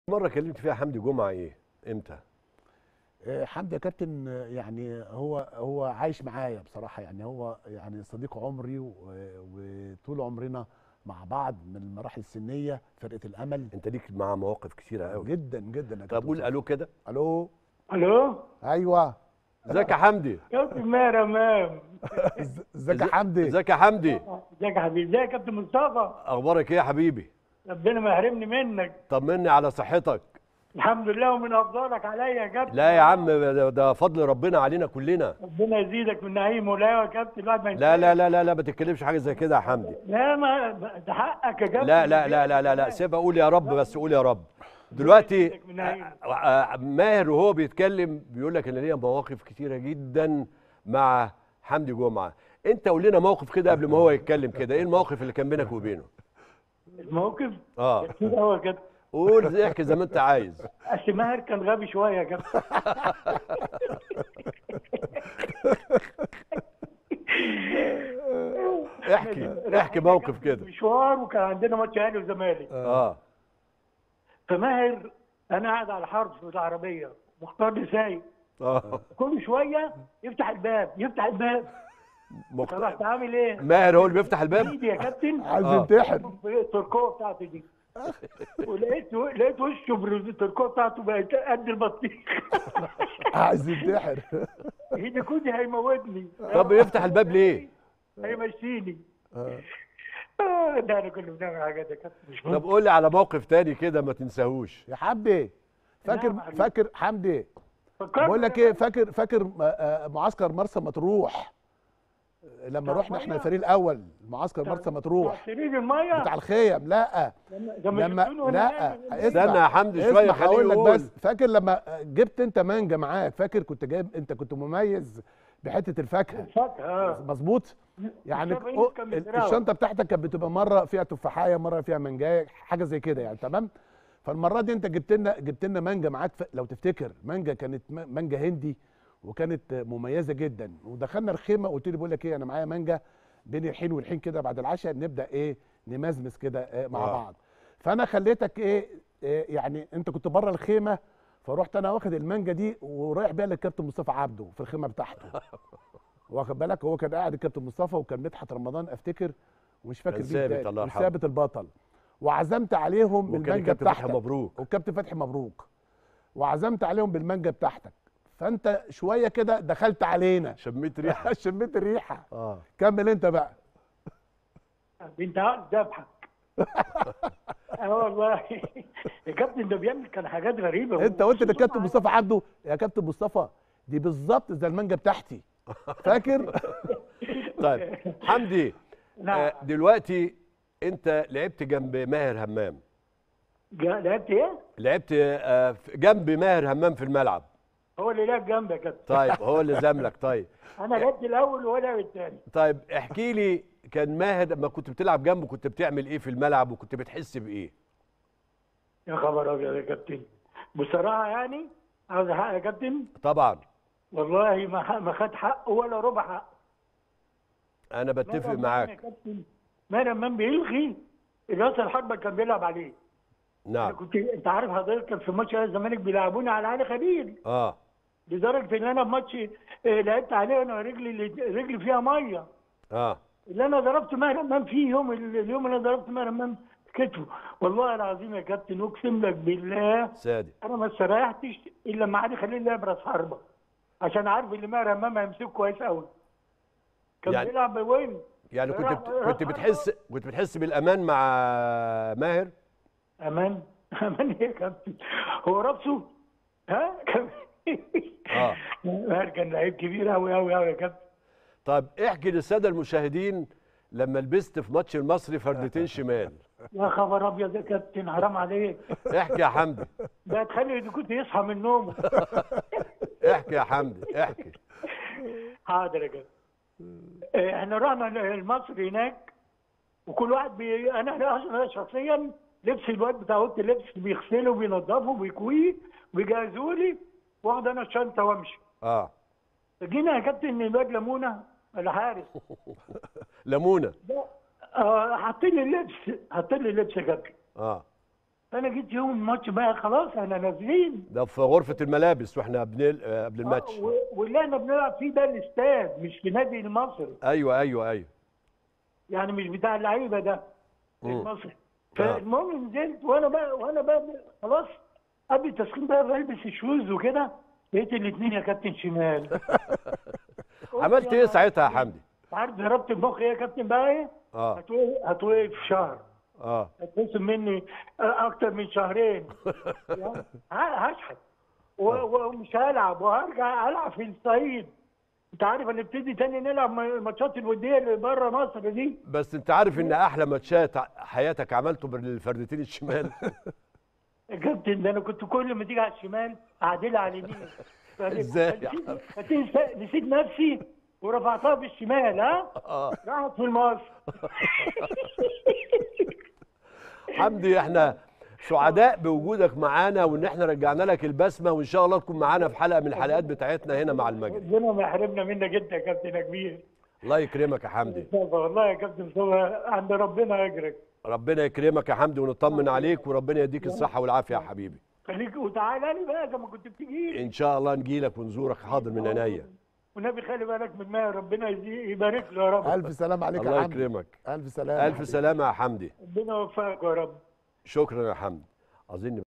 مره كلمت فيها حمدي جمعه ايه امتى آه، حمدي يا كابتن آه، يعني هو هو عايش معايا بصراحه يعني هو يعني صديق عمري و- وطول عمرنا مع بعض من المراحل السنيه فرقه الامل انت ليك مع مواقف كتيره قوي جدا جدا يا طب كابتن قول مصطفى. الو كده الو الو ايوه ازيك يا حمدي كابتن ماهر امام إز- ازيك يا حمدي ازيك يا حمدي ازيك يا حبيبي ازيك يا كابتن مصطفى اخبارك ايه يا حبيبي ربنا ما يحرمني منك طمني على صحتك الحمد لله ومن افضلك عليا يا كابتن لا يا عم ده, ده فضل ربنا علينا كلنا ربنا يزيدك من نعيم ولا يا كابتن الواحد ما لا لا لا لا لا ما تتكلمش حاجه زي كده يا حمدي لا ما ده حقك يا كابتن لا لا لا لا لا, لا. سيبها قول يا رب بس قول يا رب دلوقتي يزيدك من نعيم. آه، آه، ماهر وهو بيتكلم بيقول لك انا ليا مواقف كتيره جدا مع حمدي جمعه انت قول لنا موقف كده قبل ما هو يتكلم كده ايه الموقف اللي كان بينك وبينه الموقف اه كتير قوي يا كابتن قول احكي زي ما انت عايز اصل ماهر كان غبي شويه يا كابتن احكي احكي موقف كده مشوار وكان عندنا ماتش اهلي وزمالك اه فماهر انا قاعد على حرف في العربيه مختار لي سايق اه كل شويه يفتح الباب يفتح الباب مخت... فرحت عامل ايه؟ ماهر هو اللي بيفتح الباب ايدي يا كابتن عايز آه. ينتحر في التركوه بتاعته دي ولقيت لقيت وشه برز التركوه بتاعته بقت قد البطيخ عايز ينتحر ايدي كودي هيموتني طب يفتح الباب ليه؟ هيمشيني آه. آه، ده انا كنا بنعمل حاجات يا كابتن مش طب ممكن قول لي على موقف تاني كده ما تنساهوش يا حمدي فاكر نعم يا حبيبي. فاكر حمدي فكرت بقول لك يا ايه فاكر فاكر م- آه، معسكر مرسى مطروح لما بتاع رحنا احنا المية؟ الفريق الاول معسكر بتاع- مرسى مطروح بتاع سرير الميه بتاع الخيم لا لما لما جبتوني وأنا لا نايم. اسمع استنى يا حمدي شويه اسمع خليه هقول لك يقول بس فاكر لما جبت انت مانجا معاك فاكر كنت جايب انت كنت مميز بحته الفاكهه فاكهه آه. مظبوط يعني الشنطة أو- كان ال- مزرعة. الشنطه بتاعتك كانت بتبقى مره فيها تفاحيه مره فيها مانجايه حاجه زي كده يعني تمام فالمره دي انت جبت لنا جبت لنا مانجا معاك ف- لو تفتكر مانجا كانت م- مانجا هندي وكانت مميزه جدا ودخلنا الخيمه قلت لي بقول لك ايه انا معايا مانجا بين الحين والحين كده بعد العشاء نبدا ايه نمزمز كده آه مع آه. بعض فانا خليتك ايه, إيه يعني انت كنت بره الخيمه فرحت انا واخد المانجا دي ورايح بيها للكابتن مصطفى عبده في الخيمه بتاعته واخد بالك هو كان قاعد الكابتن مصطفى وكان مدحت رمضان افتكر ومش فاكر كان مين ثابت، تاني، الله يرحمه. وثابت البطل وعزمت عليهم وكان بالمانجا الكابتن فتحي بتاعتك مبروك والكابتن فتحي مبروك وعزمت عليهم بالمانجا بتاعتك فانت شويه كده دخلت علينا شميت ريحه شميت الريحه اه كمل انت بقى انت عاوز ذبحك اه والله يا كابتن ده بيعمل كان حاجات غريبه انت قلت للكابتن مصطفى عبده يا كابتن مصطفى دي بالظبط زي المانجا بتاعتي فاكر طيب حمدي نعم. آه دلوقتي انت لعبت جنب ماهر همام جا- لعبت ايه؟ لعبت آه في- جنب ماهر همام في الملعب هو اللي لعب جنبي يا كابتن طيب هو اللي زاملك طيب انا لعبت الاول وهو لعب الثاني طيب احكي لي كان ماهر لما كنت بتلعب جنبه كنت بتعمل ايه في الملعب وكنت بتحس بايه يا خبر ابيض يا كابتن بصراحه يعني عاوز حق يا كابتن طبعا والله ما ح- ما خد حقه ولا ربع حق انا بتفق ماهر أمام يا معاك كابتن ماهر امام بيلغي راس الحربه كان بيلعب عليه انا نعم كنت انت عارف حضرتك كان في ماتش أهلي الزمالك بيلعبوني على علي خليل اه لدرجه ان انا في ماتش آه، لعبت عليه وانا رجلي رجلي فيها ميه اه اللي انا ضربت ماهر امام فيه يوم اليوم اللي انا ضربت ماهر امام كتفه والله العظيم يا كابتن اقسم لك بالله سادي انا ما استريحتش الا لما علي خليل لعب راس حربه عشان عارف ان ماهر امام هيمسكه كويس قوي كان يعني- بيلعب وين يعني كنت راح- بت... راح كنت بتحس كنت بتحس بالامان مع ماهر امان امان ايه يا كابتن هو راسه ها كان آه. ماهر كان لعيب كبير قوي قوي قوي يا كابتن طب احكي للساده المشاهدين لما لبست في ماتش المصري فردتين شمال يا خبر ابيض يا كابتن حرام عليك احكي يا حمدي ده تخلي كنت يصحى من نومه احكي يا حمدي احكي حاضر يا كابتن آه، احنا رحنا المصري هناك وكل واحد بي... انا أنا شخصيا لبس الواد بتاع اوضه اللبس بيغسله وبينضفه وبيكويه وبيجهزوا لي واخد انا الشنطه وامشي اه جينا يا كابتن الواد لمونه الحارس لمونه ده آه حاطين لي اللبس حاطين لي اللبس يا كابتن اه فانا جيت يوم الماتش بقى خلاص احنا نازلين ده في غرفه الملابس واحنا بنل... آه، قبل الماتش آه، و- واللي احنا بنلعب فيه ده الاستاد مش في نادي المصري ايوه ايوه ايوه يعني مش بتاع اللعيبه ده مم. المصري آه. فالمهم نزلت وانا بقى وانا بقى خلاص قبل التسخين بقى بلبس الشوز وكده لقيت الاثنين يا كابتن شمال قلت عملت يا ايه ساعتها يا حمدي عارف ضربت المخ ايه يا كابتن بقى ايه؟ اه هتوقف هتوقف شهر اه هتخصم مني اكتر من شهرين يعني ه- هشحت و- ومش هلعب وهرجع العب في الصعيد انت عارف هنبتدي تاني نلعب م- ماتشات الوديه اللي بره مصر دي بس انت عارف ان احلى ماتشات حياتك عملته بالفردتين الشمال يا كابتن ده انا كنت كل ما تيجي على الشمال اعدلها على اليمين ازاي يا نسيت- نسيت- نسيت نفسي ورفعتها بالشمال ها اه راحت في المصر حمدي احنا سعداء بوجودك معانا وان احنا رجعنا لك البسمه وان شاء الله تكون معانا في حلقه من الحلقات بتاعتنا هنا مع المجري ربنا ما يحرمنا منك انت يا كابتن يا كبير الله يكرمك يا حمدي والله يا كابتن مصطفى عند ربنا اجرك ربنا يكرمك يا حمدي ونطمن عليك وربنا يديك الصحه والعافيه يا حبيبي خليك وتعالى لي بقى زي ما كنت بتيجي لي ان شاء الله نجيلك ونزورك حاضر من عينيا والنبي خلي بالك من ماء ربنا يزي- يبارك له يا رب الف سلام عليك الله يا حمدي يكرمك الف سلام الف سلامه يا حمدي ربنا يوفقك يا رب شكرا يا حمدي اظن